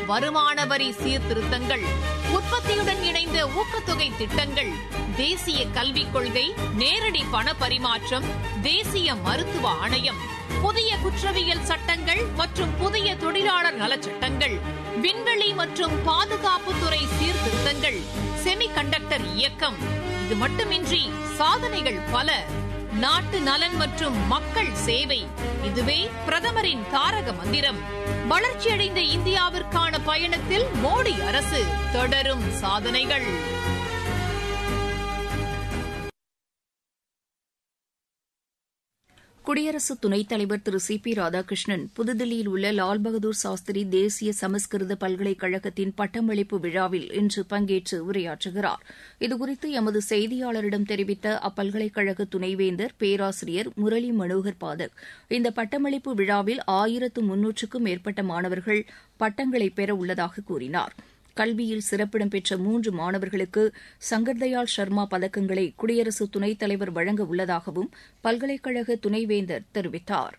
வருமான வரி சீர்திருத்தங்கள் உற்பத்தியுடன் இணைந்த ஊக்கத்தொகை திட்டங்கள் தேசிய கல்விக் கொள்கை நேரடி பண பரிமாற்றம் தேசிய மருத்துவ ஆணையம் புதிய குற்றவியல் சட்டங்கள் மற்றும் புதிய தொழிலாளர் நலச்சட்டங்கள் விண்வெளி மற்றும் பாதுகாப்புத்துறை சீர்திருத்தங்கள் செமிகண்டக்டர் இயக்கம் இது மட்டுமின்றி சாதனைகள் பல நாட்டு நலன் மற்றும் மக்கள் சேவை இதுவே பிரதமரின் தாரக மந்திரம் வளர்ச்சியடைந்த இந்தியாவிற்கான பயணத்தில் மோடி அரசு தொடரும் சாதனைகள் குடியரசு துணைத் தலைவர் திரு சி பி ராதாகிருஷ்ணன் புதுதில்லியில் உள்ள லால் பகதூர் சாஸ்திரி தேசிய சமஸ்கிருத பல்கலைக்கழகத்தின் பட்டமளிப்பு விழாவில் இன்று பங்கேற்று உரையாற்றுகிறார் இதுகுறித்து எமது செய்தியாளரிடம் தெரிவித்த அப்பல்கலைக்கழக துணைவேந்தர் பேராசிரியர் முரளி மனோகர் பாதக் இந்த பட்டமளிப்பு விழாவில் ஆயிரத்து முன்னூற்றுக்கும் மேற்பட்ட மாணவர்கள் பட்டங்களை பெற உள்ளதாக கூறினார் கல்வியில் சிறப்பிடம் பெற்ற மூன்று மாணவர்களுக்கு சங்கர்தயாள் சர்மா பதக்கங்களை குடியரசு துணைத் தலைவர் வழங்க உள்ளதாகவும் பல்கலைக்கழக துணைவேந்தர் தெரிவித்தார்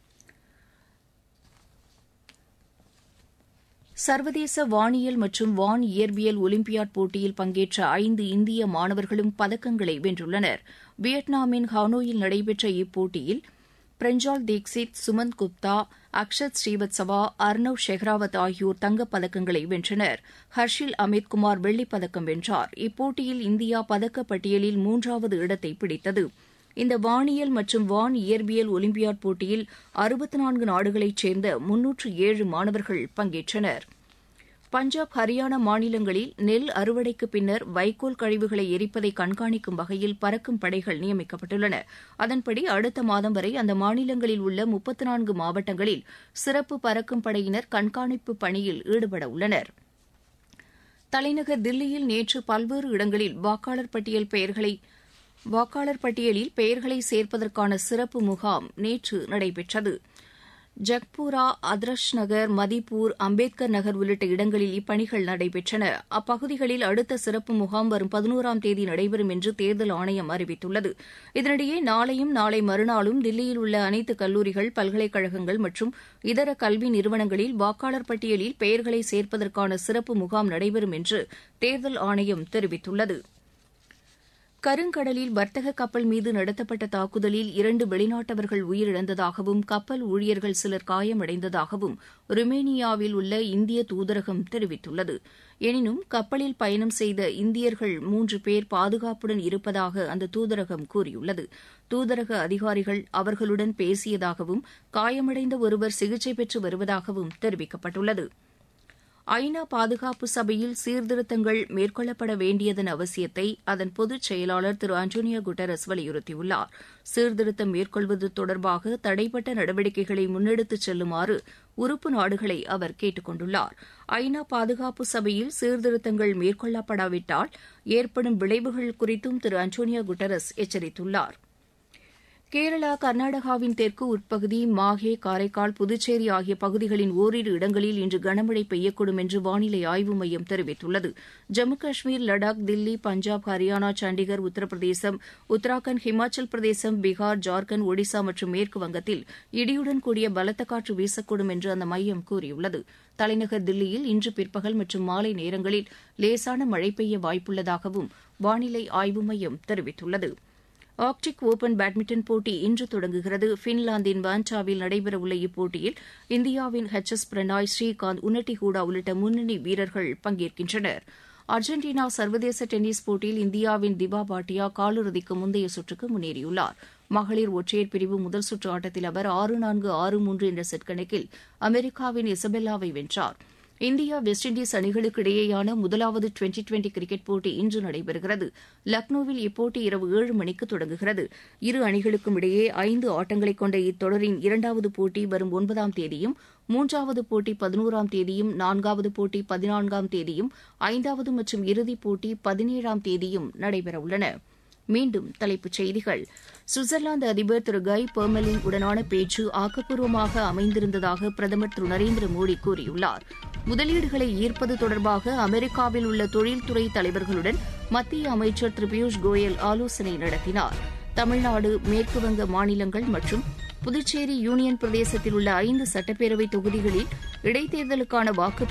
சர்வதேச வானியல் மற்றும் வான் இயற்பியல் ஒலிம்பியாட் போட்டியில் பங்கேற்ற ஐந்து இந்திய மாணவர்களும் பதக்கங்களை வென்றுள்ளனர் வியட்நாமின் ஹானோயில் நடைபெற்ற இப்போட்டியில் பிரஞ்சால் தீக்ஷித் சுமந்த் குப்தா அக்ஷத் ஸ்ரீவத்சவா அர்னவ் ஷெஹ்ராவத் ஆகியோர் தங்கப் பதக்கங்களை வென்றனர் ஹர்ஷில் அமித் குமார் வெள்ளிப் பதக்கம் வென்றார் இப்போட்டியில் இந்தியா பதக்கப் பட்டியலில் மூன்றாவது இடத்தை பிடித்தது இந்த வானியல் மற்றும் வான் இயற்பியல் ஒலிம்பியாட் போட்டியில் அறுபத்து நான்கு நாடுகளைச் சேர்ந்த முன்னூற்று ஏழு மாணவர்கள் பங்கேற்றனர் பஞ்சாப் ஹரியானா மாநிலங்களில் நெல் அறுவடைக்கு பின்னர் வைக்கோல் கழிவுகளை எரிப்பதை கண்காணிக்கும் வகையில் பறக்கும் படைகள் நியமிக்கப்பட்டுள்ளன அதன்படி அடுத்த மாதம் வரை அந்த மாநிலங்களில் உள்ள முப்பத்து நான்கு மாவட்டங்களில் சிறப்பு பறக்கும் படையினர் கண்காணிப்பு பணியில் ஈடுபட உள்ளனர் தலைநகர் தில்லியில் நேற்று பல்வேறு இடங்களில் வாக்காளர் பட்டியல் பெயர்களை வாக்காளர் பட்டியலில் பெயர்களை சேர்ப்பதற்கான சிறப்பு முகாம் நேற்று நடைபெற்றது ஜக்பூரா அதர்ஷ் நகர் மதிப்பூர் அம்பேத்கர் நகர் உள்ளிட்ட இடங்களில் இப்பணிகள் நடைபெற்றன அப்பகுதிகளில் அடுத்த சிறப்பு முகாம் வரும் பதினோராம் தேதி நடைபெறும் என்று தேர்தல் ஆணையம் அறிவித்துள்ளது இதனிடையே நாளையும் நாளை மறுநாளும் தில்லியில் உள்ள அனைத்து கல்லூரிகள் பல்கலைக்கழகங்கள் மற்றும் இதர கல்வி நிறுவனங்களில் வாக்காளர் பட்டியலில் பெயர்களை சேர்ப்பதற்கான சிறப்பு முகாம் நடைபெறும் என்று தேர்தல் ஆணையம் தெரிவித்துள்ளது கருங்கடலில் வர்த்தக கப்பல் மீது நடத்தப்பட்ட தாக்குதலில் இரண்டு வெளிநாட்டவர்கள் உயிரிழந்ததாகவும் கப்பல் ஊழியர்கள் சிலர் காயமடைந்ததாகவும் ருமேனியாவில் உள்ள இந்திய தூதரகம் தெரிவித்துள்ளது எனினும் கப்பலில் பயணம் செய்த இந்தியர்கள் மூன்று பேர் பாதுகாப்புடன் இருப்பதாக அந்த தூதரகம் கூறியுள்ளது தூதரக அதிகாரிகள் அவர்களுடன் பேசியதாகவும் காயமடைந்த ஒருவர் சிகிச்சை பெற்று வருவதாகவும் தெரிவிக்கப்பட்டுள்ளது ஐநா பாதுகாப்பு சபையில் சீர்திருத்தங்கள் மேற்கொள்ளப்பட வேண்டியதன் அவசியத்தை அதன் பொதுச் செயலாளர் திரு அண்டோனியோ குட்டரஸ் வலியுறுத்தியுள்ளார் சீர்திருத்தம் மேற்கொள்வது தொடர்பாக தடைப்பட்ட நடவடிக்கைகளை முன்னெடுத்துச் செல்லுமாறு உறுப்பு நாடுகளை அவர் கேட்டுக் கொண்டுள்ளார் ஐநா பாதுகாப்பு சபையில் சீர்திருத்தங்கள் மேற்கொள்ளப்படாவிட்டால் ஏற்படும் விளைவுகள் குறித்தும் திரு அண்டோனியோ குட்டரஸ் எச்சரித்துள்ளார் கேரளா கர்நாடகாவின் தெற்கு உட்பகுதி மாஹே காரைக்கால் புதுச்சேரி ஆகிய பகுதிகளின் ஓரிரு இடங்களில் இன்று கனமழை பெய்யக்கூடும் என்று வானிலை ஆய்வு மையம் தெரிவித்துள்ளது ஜம்மு காஷ்மீர் லடாக் தில்லி பஞ்சாப் ஹரியானா சண்டிகர் உத்தரப்பிரதேசம் உத்தராகண்ட் ஹிமாச்சல் பிரதேசம் பீகார் ஜார்க்கண்ட் ஒடிசா மற்றும் மேற்கு வங்கத்தில் இடியுடன் கூடிய பலத்த காற்று வீசக்கூடும் என்று அந்த மையம் கூறியுள்ளது தலைநகர் தில்லியில் இன்று பிற்பகல் மற்றும் மாலை நேரங்களில் லேசான மழை பெய்ய வாய்ப்புள்ளதாகவும் வானிலை ஆய்வு மையம் தெரிவித்துள்ளது ஆர்க்டிக் ஓபன் பேட்மிண்டன் போட்டி இன்று தொடங்குகிறது பின்லாந்தின் வான்டாவில் நடைபெறவுள்ள இப்போட்டியில் இந்தியாவின் ஹெச் எஸ் பிரணாய் ஸ்ரீகாந்த் உன்னட்டி ஹூடா உள்ளிட்ட முன்னணி வீரர்கள் பங்கேற்கின்றனர் அர்ஜென்டினா சர்வதேச டென்னிஸ் போட்டியில் இந்தியாவின் திபா பாட்டியா காலிறுதிக்கு முந்தைய சுற்றுக்கு முன்னேறியுள்ளார் மகளிர் ஒற்றையர் பிரிவு முதல் சுற்று ஆட்டத்தில் அவர் ஆறு நான்கு ஆறு மூன்று என்ற செட் கணக்கில் அமெரிக்காவின் இசபெல்லாவை வென்றார் இந்தியா வெஸ்ட் இண்டீஸ் அணிகளுக்கு இடையேயான முதலாவது டுவெண்டி டுவெண்டி கிரிக்கெட் போட்டி இன்று நடைபெறுகிறது லக்னோவில் இப்போட்டி இரவு ஏழு மணிக்கு தொடங்குகிறது இரு அணிகளுக்கும் இடையே ஐந்து ஆட்டங்களை கொண்ட இத்தொடரின் இரண்டாவது போட்டி வரும் ஒன்பதாம் தேதியும் மூன்றாவது போட்டி பதினோராம் தேதியும் நான்காவது போட்டி பதினான்காம் தேதியும் ஐந்தாவது மற்றும் இறுதிப் போட்டி பதினேழாம் தேதியும் நடைபெறவுள்ளன மீண்டும் தலைப்புச் செய்திகள் சுவிட்சர்லாந்து அதிபர் திரு கை பெர்மலின் உடனான பேச்சு ஆக்கப்பூர்வமாக அமைந்திருந்ததாக பிரதமர் திரு நரேந்திர மோடி கூறியுள்ளார் முதலீடுகளை ஈர்ப்பது தொடர்பாக அமெரிக்காவில் உள்ள தொழில்துறை தலைவர்களுடன் மத்திய அமைச்சர் திரு பியூஷ் கோயல் ஆலோசனை நடத்தினார் தமிழ்நாடு மேற்குவங்க மாநிலங்கள் மற்றும் புதுச்சேரி யூனியன் பிரதேசத்தில் உள்ள ஐந்து சட்டப்பேரவை தொகுதிகளில் இடைத்தேர்தலுக்கான வாக்குப்பதிவு